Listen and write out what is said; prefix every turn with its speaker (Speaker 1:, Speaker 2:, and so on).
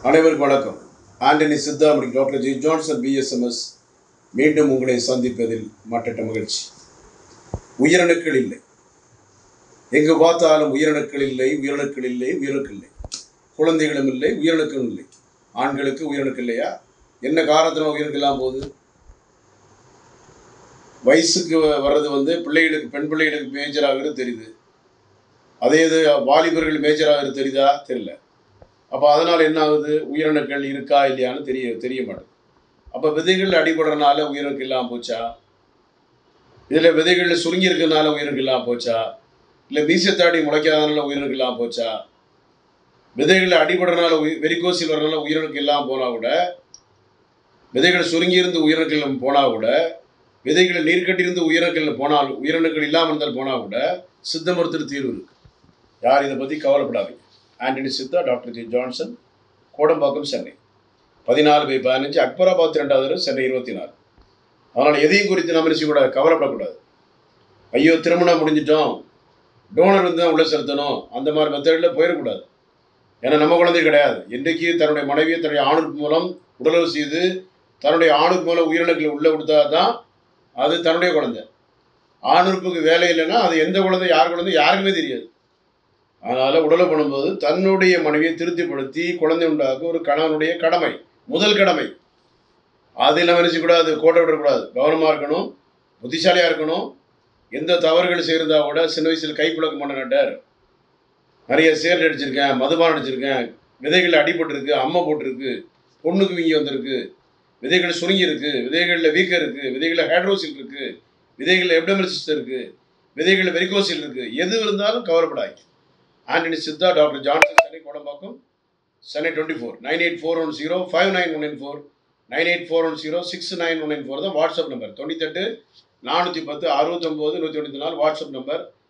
Speaker 1: அனைவருக்கும் வணக்கம் Antony Siddhamani doctor G Johnson BSMS மீண்டும் உங்களை சந்திப்பதில் மட்டற்ற மகிழ்ச்சி உயிரணுக்கள் இல்லை எங்கு பார்த்தாலும் உயிரணுக்கள் இல்லை உயிரணுக்கள் இல்லை உயிரணுக்கள் இல்லை குழந்தைகளும் இல்லை உயிரணுக்களும் இல்லை ஆண்களுக்கு உயிரணுக்கள் இல்லையா என்ன காரணத்தில் உயிரணுக்கெல்லாம் போகுது வயசுக்கு வர்றது வந்து பிள்ளைகளுக்கு பெண் பிள்ளைகளுக்கு மேஜர் ஆகிறது தெரியுது அதே இது வாலிபர்கள் மேஜர் ஆகிறது தெரியுதா தெரியல அப்போ அதனால் என்ன ஆகுது உயிரணுக்கள் இருக்கா இல்லையான்னு தெரிய தெரிய மாட்டேங்குது அப்போ விதைகள் அடிபடுறதுனால உயிரணுக்கள் இல்லாமல் போச்சா இதில் விதைகள் சுருங்கி இருக்கிறதுனால உயிரணுக்கள் இல்லாமல் போச்சா இல்லை மீசத்தாடி முளைக்காதனால உயிரணுக்கள் இல்லாமல் போச்சா விதைகள் அடிபடுறதுனால உயி வெறிக்கோசில் வரனால உயிரணுக்கள் இல்லாமல் போனால் கூட விதைகள் சுருங்கி இருந்து உயிரணுக்கள் போனால் கூட விதைகள் நீர் கட்டியிருந்து உயிரணுக்கள் போனால் உயிரணுக்கள் இல்லாமல் இருந்தால் போனால் கூட சித்த மருத்துவ தீர்வு இருக்கு யார் இதை பற்றி கவலைப்படாதீங்க Antony Siddha doctor G Johnson Kodambakkam Chennai பதினாலு பை பதினஞ்சு அக்பராபாத் ரெண்டாவது தெரு, சென்னை இருபத்தி நாலு அதனால் எதையும் குறித்து நம்ம நினச்சி கூட கவலைப்படக்கூடாது ஐயோ திருமணம் முடிஞ்சிட்டோம் டோனர் வந்து தான் உள்ளே செலுத்தணும் அந்த மாதிரி மெத்தடில் போயிடக்கூடாது ஏன்னா நம்ம குழந்தை கிடையாது இன்றைக்கு தன்னுடைய மனைவியை தன்னுடைய ஆணுக்கு மூலம் உடலுறவு செய்து தன்னுடைய ஆணுக்கு மூலம் உயிரினங்களை உள்ளே கொடுத்தா தான் அது தன்னுடைய குழந்தை ஆணுறுப்புக்கு வேலை இல்லைன்னா அது எந்த குழந்தை யார் குழந்தை யாருக்குமே தெரியாது அதனால் உடலை பண்ணும்போது தன்னுடைய மனைவியை திருப்திப்படுத்தி குழந்தை உண்டாக்க ஒரு கணவனுடைய கடமை முதல் கடமை அதில் நம்ம நினைச்சக்கூடாது கோட்டை விடக்கூடாது கவனமாக இருக்கணும் புத்திசாலியாக இருக்கணும் எந்த தவறுகள் செய்கிறதா கூட சின்ன வயசில் கைப்பழக்கம் பண்ண மாட்டார் நிறைய சேர் அடிச்சிருக்கேன் மதுபானம் அடிச்சிருக்கேன் விதைகள் அடிபட்டிருக்கு அம்மை போட்டிருக்கு பொண்ணுக்கு வீங்கி வந்திருக்கு விதைகள் சுருங்கி இருக்கு விதைகளில் வீக்கம் இருக்கு விதைகளில் ஹைட்ரோசில் இருக்கு விதைகளில் எப்டமிசிஸ்ட் இருக்கு விதைகளில் வெரிகோசில் இருக்கு எது இருந்தாலும் கவலைப்படாது Antony Siddha doctor Johnson Chennai Kodambakkam Chennai twenty four nine eight four one zero five nine one nine four nine eight four one zero six nine one nine four தான் வாட்ஸ்அப் நம்பர் தொண்ணூத்தெட்டு நானூற்றி பத்து அறுபத்தொம்போது நூற்றி தொண்ணூற்றி நாலு வாட்ஸ்அப் நம்பர்